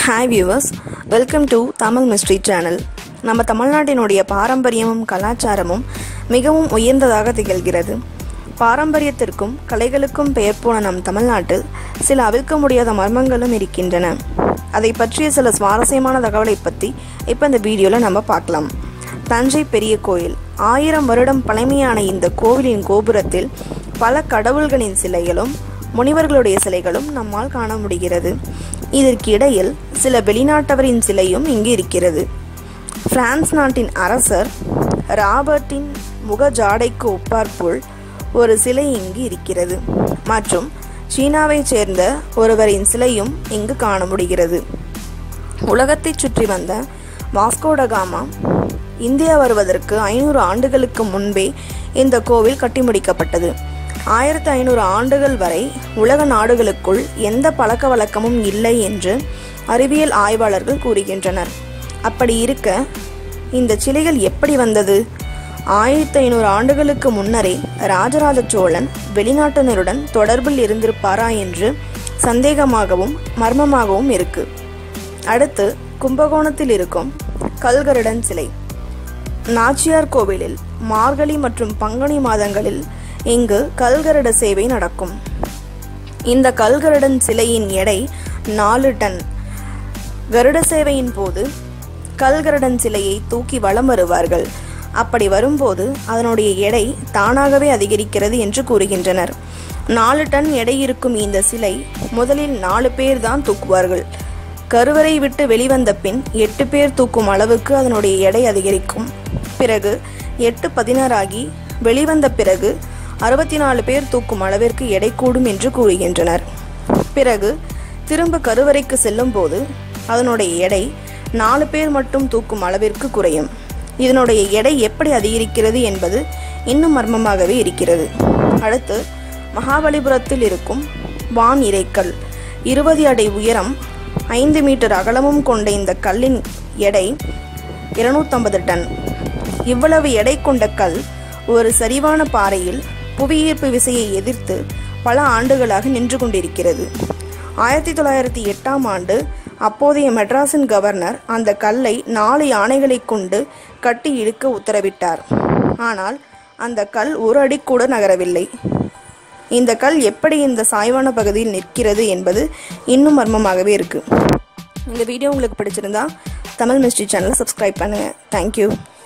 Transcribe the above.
hi viewers welcome to Tamil mystery channel நம்ம தமிழ்நாட்டினுடைய பாரம்பரியமும் கலாச்சாரமும் மிகவும் உயர்ந்ததாக திகழ்கிறது பாரம்பரியத்திற்கும் கலைகளுக்கும் பெயர் போன நம் தமிழ்நாட்டில் சில அவிழ்க்க முடியாத மர்மங்களும் இருக்கின்றன அதை பற்றிய சில சுவாரஸ்யமான தகவலை பற்றி இப்போ இந்த வீடியோவில் நம்ம பார்க்கலாம் தஞ்சை பெரிய கோயில் ஆயிரம் வருடம் பழமையான இந்த கோவிலின் கோபுரத்தில் பல கடவுள்களின் சிலைகளும் முனிவர்களுடைய சிலைகளும் நம்மால் காண முடிகிறது இதற்கு இடையில் சில வெளிநாட்டவரின் சிலையும் இங்கு இருக்கிறது பிரான்ஸ் நாட்டின் அரசர் ராபர்ட்டின் முக ஜாடைக்கு ஒப்பாற்போல் ஒரு சிலை இங்கு இருக்கிறது மற்றும் சீனாவைச் சேர்ந்த ஒருவரின் சிலையும் இங்கு காண முடிகிறது உலகத்தைச் சுற்றி வந்த வாஸ்கோடகாமா இந்தியா வருவதற்கு ஐநூறு ஆண்டுகளுக்கு முன்பே இந்த கோவில் கட்டி முடிக்கப்பட்டது ஆயிரத்தி ஐநூறு ஆண்டுகள் வரை உலக நாடுகளுக்குள் எந்த பழக்க வழக்கமும் இல்லை என்று அறிவியல் ஆய்வாளர்கள் கூறுகின்றனர் அப்படி இருக்க இந்த சிலைகள் எப்படி வந்தது ஆயிரத்தி ஐநூறு ஆண்டுகளுக்கு முன்னரே ராஜராஜ சோழன் வெளிநாட்டினருடன் தொடர்பில் இருந்திருப்பாரா என்று சந்தேகமாகவும் மர்மமாகவும் இருக்கு அடுத்து கும்பகோணத்தில் இருக்கும் கல்கருடன் சிலை நாச்சியார் கோவிலில் மார்கழி மற்றும் பங்குனி மாதங்களில் இங்கு கல்கருட சேவை நடக்கும் இந்த கல்கருடன் சிலையின் எடை நாலு டன் கருட சேவையின் போது கல்கருடன் சிலையை தூக்கி வலம் வருவார்கள் அப்படி வரும்போது அதனுடைய எடை தானாகவே அதிகரிக்கிறது என்று கூறுகின்றனர் நாலு டன் எடை இருக்கும் இந்த சிலை முதலில் நாலு பேர் தான் தூக்குவார்கள் கருவறை விட்டு வெளிவந்த பின் எட்டு பேர் தூக்கும் அளவுக்கு அதனுடைய எடை அதிகரிக்கும் பிறகு எட்டு பதினாறாகி வெளிவந்த பிறகு அறுபத்தி நாலு பேர் தூக்கும் அளவிற்கு எடை கூடும் என்று கூறுகின்றனர் பிறகு திரும்ப கருவறைக்கு செல்லும் போது அதனுடைய எடை நாலு பேர் மட்டும் தூக்கும் அளவிற்கு குறையும் இதனுடைய எடை எப்படி அதிகரிக்கிறது என்பது இன்னும் மர்மமாகவே இருக்கிறது அடுத்து மகாபலிபுரத்தில் இருக்கும் வான் இறைக்கல் இருபது அடி உயரம் ஐந்து மீட்டர் அகலமும் கொண்ட இந்த கல்லின் எடை இருநூத்தம்பது டன் இவ்வளவு எடை கொண்ட கல் ஒரு சரிவான பாறையில் புவியீர்ப்பு விசையை எதிர்த்து பல ஆண்டுகளாக நின்று கொண்டிருக்கிறது ஆயிரத்தி தொள்ளாயிரத்தி எட்டாம் ஆண்டு அப்போதைய மெட்ராஸின் கவர்னர் அந்த கல்லை நாலு யானைகளை கொண்டு கட்டி இழுக்க உத்தரவிட்டார் ஆனால் அந்த கல் ஒரு அடி கூட நகரவில்லை இந்த கல் எப்படி இந்த சாய்வான பகுதியில் நிற்கிறது என்பது இன்னும் மர்மமாகவே இருக்கு இந்த வீடியோ உங்களுக்கு பிடிச்சிருந்தா தமிழ் மிஸ்ட்ரி சேனலை சப்ஸ்கிரைப் பண்ணுங்கள் தேங்க்யூ